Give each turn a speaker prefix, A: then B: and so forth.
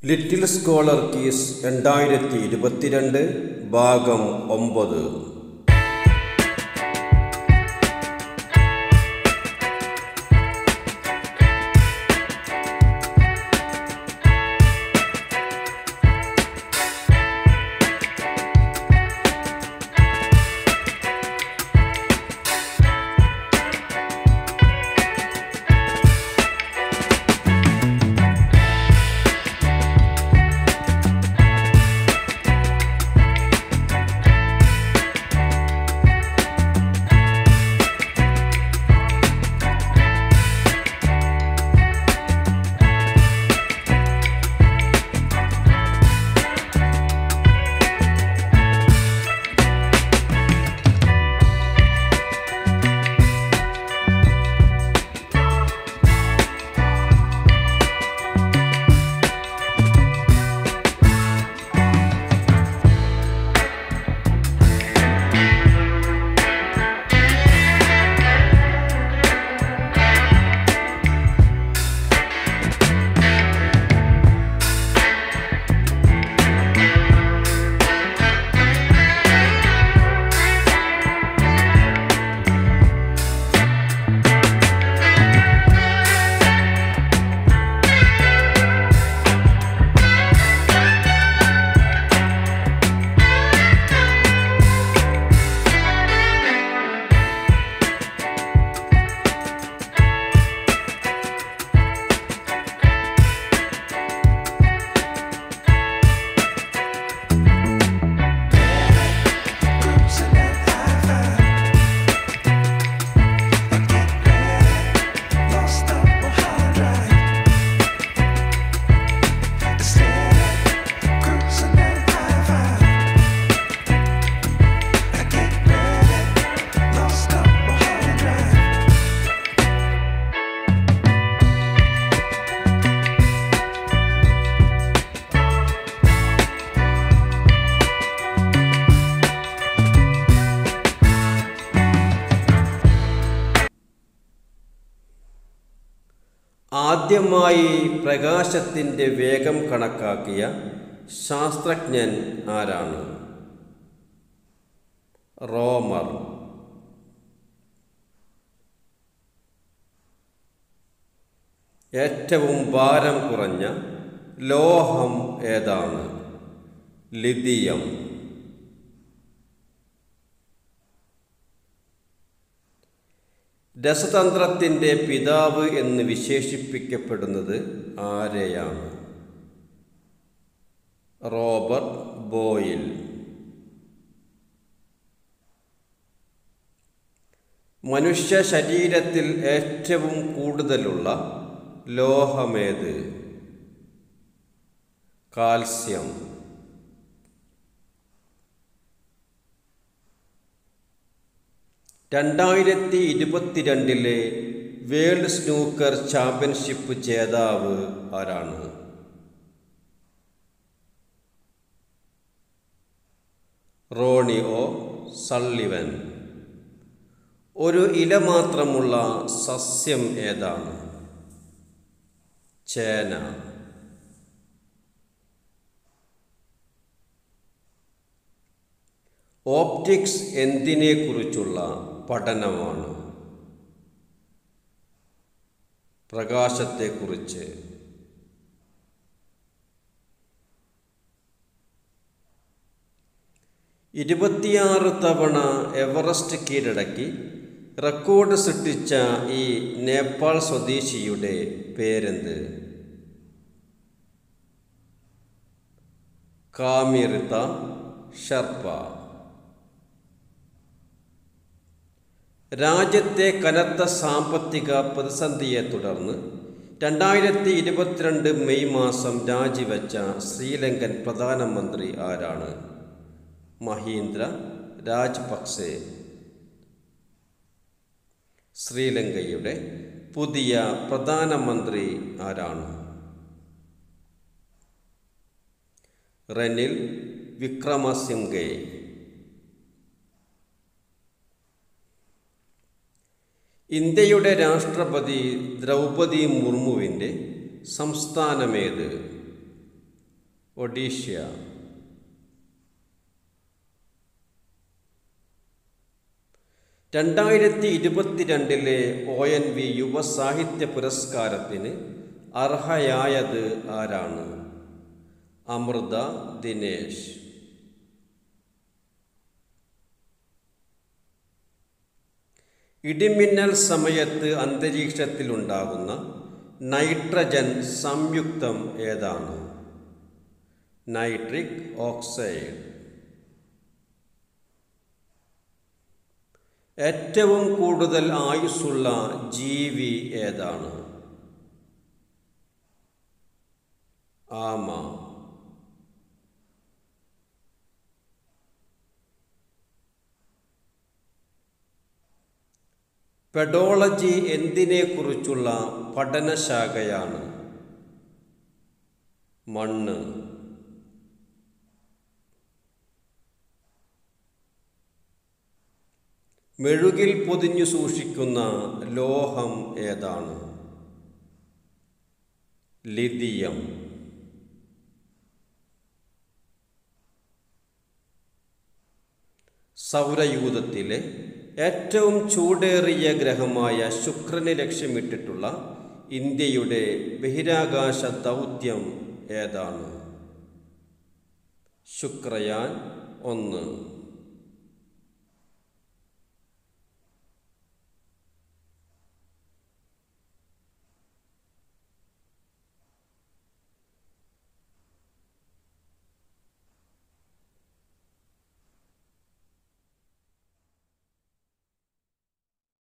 A: little scholar keys രണ്ടായിരത്തി ഇരുപത്തിരണ്ട് ഭാഗം ഒമ്പത് ആദ്യമായി പ്രകാശത്തിൻ്റെ വേഗം കണക്കാക്കിയ ശാസ്ത്രജ്ഞൻ ആരാണ് റോമർ ഏറ്റവും ഭാരം കുറഞ്ഞ ലോഹം ഏതാണ് ലിഥിയം രസതന്ത്രത്തിൻ്റെ പിതാവ് എന്ന് വിശേഷിപ്പിക്കപ്പെടുന്നത് ആരെയാണ് റോബർട്ട് ബോയിൽ മനുഷ്യ ശരീരത്തിൽ ഏറ്റവും കൂടുതലുള്ള ലോഹമേത് കാൽസ്യം രണ്ടായിരത്തി ഇരുപത്തിരണ്ടിലെ വേൾഡ് സ്നൂക്കർ ചാമ്പ്യൻഷിപ്പ് ജേതാവ് ആരാണ് റോണി ഒ സള്ളിവൻ ഒരു ഇല മാത്രമുള്ള സസ്യം ഏതാണ് ചേന ഓപ്റ്റിക്സ് എന്തിനെക്കുറിച്ചുള്ള പഠനമാണ് പ്രകാശത്തെക്കുറിച്ച് ഇരുപത്തിയാറ് തവണ എവറസ്റ്റ് കീഴടക്കി റെക്കോർഡ് സൃഷ്ടിച്ച ഈ നേപ്പാൾ സ്വദേശിയുടെ പേരെന്ത് കാമിറിത ഷർപ്പ രാജ്യത്തെ കനത്ത സാമ്പത്തിക പ്രതിസന്ധിയെ തുടർന്ന് രണ്ടായിരത്തി ഇരുപത്തിരണ്ട് മെയ് മാസം രാജിവെച്ച ശ്രീലങ്കൻ പ്രധാനമന്ത്രി ആരാണ് മഹീന്ദ്ര രാജപക്സെ ശ്രീലങ്കയുടെ പുതിയ പ്രധാനമന്ത്രി ആരാണ് റെനിൽ വിക്രമസിംഗെ ഇന്ത്യയുടെ രാഷ്ട്രപതി ദ്രൗപദി മുർമുവിൻ്റെ സംസ്ഥാനമേത് ഒഡീഷ്യ രണ്ടായിരത്തി ഇരുപത്തിരണ്ടിലെ ഒ എൻ വി യുവ സാഹിത്യ പുരസ്കാരത്തിന് അർഹയായത് ആരാണ് അമൃത ദിനേശ് ഇടിമിന്നൽ സമയത്ത് അന്തരീക്ഷത്തിലുണ്ടാകുന്ന നൈട്രജൻ സംയുക്തം ഏതാണ് നൈട്രിക് ഓക്സൈഡ് ഏറ്റവും കൂടുതൽ ആയുസ്സുള്ള ജീവി ഏതാണ് ആമ പെഡോളജി എന്തിനെക്കുറിച്ചുള്ള പഠനശാഖയാണ് മണ്ണ് മെഴുകിൽ പൊതിഞ്ഞു സൂക്ഷിക്കുന്ന ലോഹം ഏതാണ് ലിഥിയം സൗരയൂഥത്തിലെ ഏറ്റവും ചൂടേറിയ ഗ്രഹമായ ശുക്രനെ ലക്ഷ്യമിട്ടിട്ടുള്ള ഇന്ത്യയുടെ ബഹിരാകാശ ദൗത്യം ഏതാണ് ശുക്രയാൻ ഒന്ന്